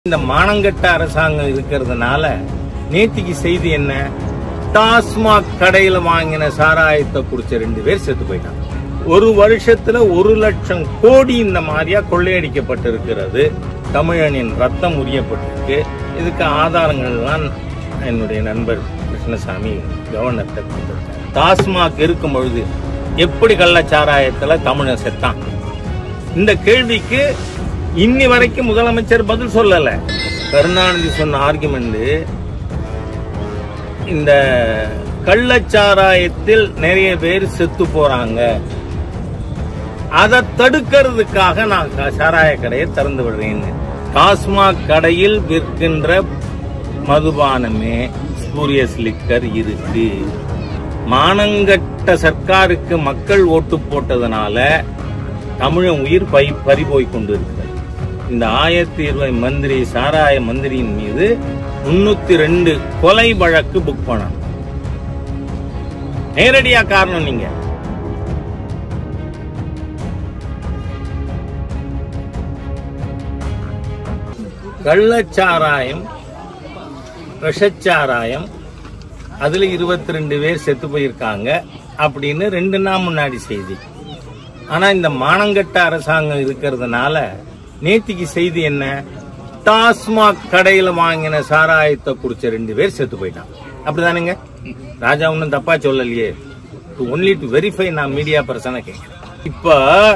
இந்த மானங்கட்ட அரசாங்கம் இருக்கிறதுனால நேத்திக்கு செய்தி என்ன டாஸ்மாக் கடையில வாங்கின சாராயத்தை குடிச்ச ரெண்டு பேர் செத்து போயிட்டாங்க ஒரு வருஷத்துல ஒரு லட்சம் கோடி இந்த மாதிரியா கொள்ளையடிக்கப்பட்டிருக்கிறது தமிழனின் ரத்தம் உரியப்பட்டிருக்கு இதுக்கு ஆதாரங்கள்லாம் என்னுடைய நண்பர் கிருஷ்ணசாமி கவர்னர்கிட்ட கொடுத்திருக்காரு டாஸ்மாக் இருக்கும் பொழுது எப்படி கள்ளச்சாராயத்துல தமிழன் செத்தான் இந்த கேள்விக்கு இன்னி வரைக்கும் முதலமைச்சர் பதில் சொல்லல கருணாநிதி சொன்ன ஆர்குமெண்ட் இந்த கள்ளச்சாராயத்தில் நிறைய பேர் செத்து போறாங்க அதை தடுக்கிறதுக்காக நான் க- சாராய கடையை திறந்து விடுறேன்னு டாஸ்மாக் கடையில் விற்கின்ற மதுபானமே ஸ்பூரியஸ் லிக்கர் இருக்கு மானங்கட்ட சர்க்காருக்கு மக்கள் ஓட்டு போட்டதுனால தமிழன் உயிர் பை பறி போய் கொண்டிருக்கிறது இந்த ஆயிரத்தி இருபது மந்திரி சாராய மந்திரியின் மீது முன்னூத்தி ரெண்டு கொலை வழக்கு புக் பண்ணணும் நேரடியா காரணம் நீங்க கள்ளச்சாராயம் விஷச்சாராயம் அதுல இருபத்தி ரெண்டு பேர் செத்து போயிருக்காங்க அப்படின்னு ரெண்டு நாள் முன்னாடி செய்தி ஆனா இந்த மானங்கட்ட அரசாங்கம் இருக்கிறதுனால நேத்திக்கு செய்தி என்ன டாஸ்மாக் கடையில வாங்கின சாராயத்தை குடிச்ச ரெண்டு பேர் செத்து போயிட்டாங்க அப்படிதானுங்க ராஜா ஒன்னும் தப்பா சொல்லலையே ஒன்லி டு வெரிஃபை நான் மீடியா பர்சனை கேட்கிறேன் இப்ப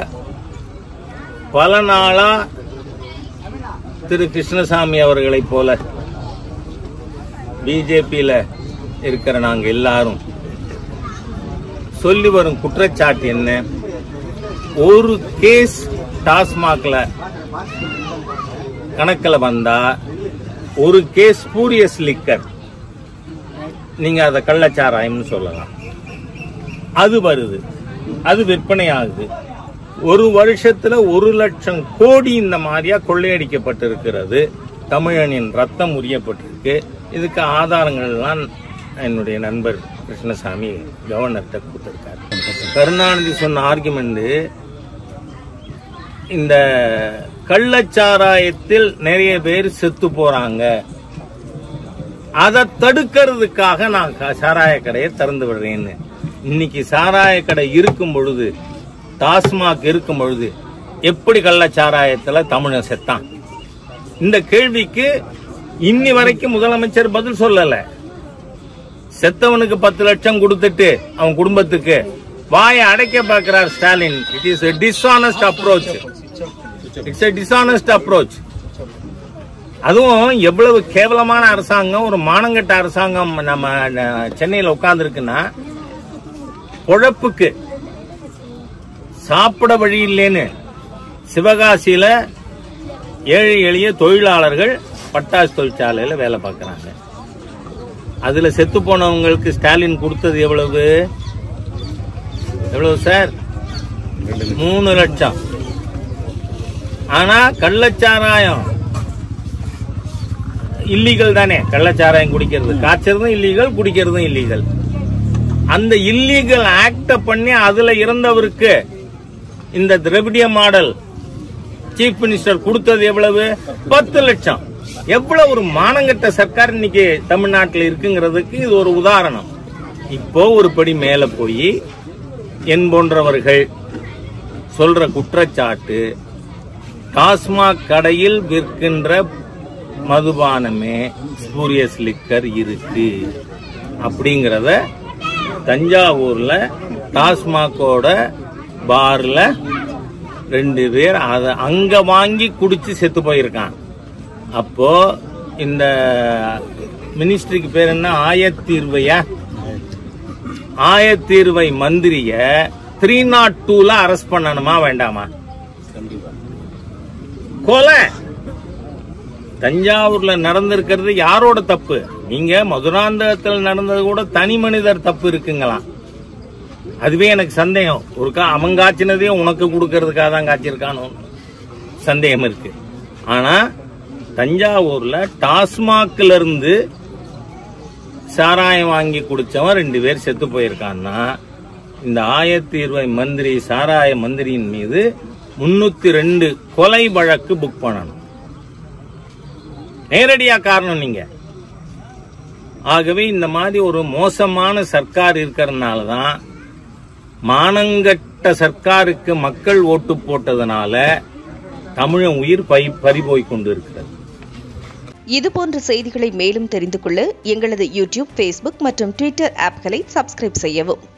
பல நாளா திரு கிருஷ்ணசாமி அவர்களைப் போல பிஜேபியில இருக்கிற நாங்க எல்லாரும் சொல்லி வரும் குற்றச்சாட்டு என்ன ஒரு கேஸ் டாஸ்மாக்ல கணக்கில் வந்தா ஒரு கேஸ் ஸ்பூரியஸ் லிக்கர் நீங்க அதை கள்ளச்சாராயம்னு சொல்லலாம் அது வருது அது விற்பனை ஆகுது ஒரு வருஷத்துல ஒரு லட்சம் கோடி இந்த மாதிரியா கொள்ளையடிக்கப்பட்டிருக்கிறது தமிழனின் ரத்தம் உரியப்பட்டிருக்கு இதுக்கு ஆதாரங்கள்லாம் என்னுடைய நண்பர் கிருஷ்ணசாமி கவர்னர்கிட்ட கொடுத்திருக்காரு கருணாநிதி சொன்ன ஆர்குமெண்ட் இந்த கள்ளச்சாராயத்தில் நிறைய பேர் செத்து போறாங்க அதை தடுக்கிறதுக்காக நான் க- சாராய கடையை திறந்து விடுறேன்னு இன்னைக்கு சாராய கடை இருக்கும் பொழுது டாஸ்மாக் இருக்கும் பொழுது எப்படி கள்ளச்சாராயத்துல தமிழன் செத்தான் இந்த கேள்விக்கு இன்னி வரைக்கும் முதலமைச்சர் பதில் சொல்லல செத்தவனுக்கு பத்து லட்சம் கொடுத்துட்டு அவன் குடும்பத்துக்கு வாயை அடைக்க பார்க்கிறார் Stalin it is dishonest approach it's a dishonest approach அதுவும் எவ்வளவு கேவலமான அரசாங்கம் ஒரு மானங்கட்ட அரசாங்கம் நம்ம ந- சென்னையில உட்கார்ந்து இருக்குன்னா பொழப்புக்கு சாப்பிட வழி இல்லைன்னு சிவகாசியில ஏழை எளிய தொழிலாளர்கள் பட்டாசு தொழிற்சாலையில வேலை பார்க்கறாங்க அதுல செத்து போனவங்களுக்கு ஸ்டாலின் கொடுத்தது எவ்வளவு எவ்வளவு சார் மூணு லட்சம் ஆனா கள்ளச்சாராயம் இல்லீகல் தானே கள்ளச்சாராயம் குடிக்கிறது காய்ச்சறதும் இல்லீகல் குடிக்கிறதும் இல்லீகல் அந்த இல்லீகல் ஆக்ட பண்ணி அதுல இறந்தவருக்கு இந்த திரவிடிய மாடல் சீஃப் மினிஸ்டர் கொடுத்தது எவ்வளவு பத்து லட்சம் எவ்வளவு ஒரு மானங்கட்ட சர்க்கார் இன்னைக்கு தமிழ்நாட்டில் இருக்குங்கிறதுக்கு இது ஒரு உதாரணம் இப்போ ஒரு படி மேல போய் என் போன்றவர்கள் சொல்ற குற்றச்சாட்டு டாஸ்மாக் கடையில் விற்கின்ற மதுபானமே ஸ்பூரியஸ் லிக்கர் இருக்கு அப்படிங்கறத தஞ்சாவூர்ல டாஸ்மாகோட பார்ல ரெண்டு பேர் அத அங்க வாங்கி குடிச்சு செத்து போயிருக்கான் அப்போ இந்த மினிஸ்ட்ரிக்கு பேர் என்ன ஆயத்தீர்வையா ஆயத்தீர்வை மந்திரிய த்ரீ நாட் டூல அரெஸ்ட் பண்ணணுமா வேண்டாமா கொலை தஞ்சாவூர்ல நடந்திருக்கிறது யாரோட தப்பு நீங்க மதுராந்தகத்தில் நடந்தது கூட தனி மனிதர் தப்பு இருக்குங்களாம் அதுவே எனக்கு சந்தேகம் ஒருக்கா அவன் காய்ச்சினதே உனக்கு கொடுக்கறதுக்காக தான் காய்ச்சிருக்கானோ சந்தேகம் இருக்கு ஆனா தஞ்சாவூர்ல டாஸ்மாக்ல இருந்து சாராயம் வாங்கி குடிச்சவன் ரெண்டு பேர் செத்து போயிருக்கான்னா இந்த ஆயிரத்தி இருபது மந்திரி சாராய மந்திரியின் மீது முன்னூத்தி ரெண்டு கொலை வழக்கு புக் பண்ணணும் நேரடியா காரணம் நீங்க ஆகவே இந்த மாதிரி ஒரு மோசமான சர்க்கார் இருக்கிறதுனால தான் மானங்கட்ட சர்க்காருக்கு மக்கள் ஓட்டு போட்டதுனால தமிழன் உயிர் பை பறிபோய் கொண்டு இருக்கிறது இதுபோன்ற செய்திகளை மேலும் தெரிந்து கொள்ள எங்களது யூடியூப் ஃபேஸ்புக் மற்றும் ட்விட்டர் ஆப்களை சப்ஸ்கிரைப் செய்யவும்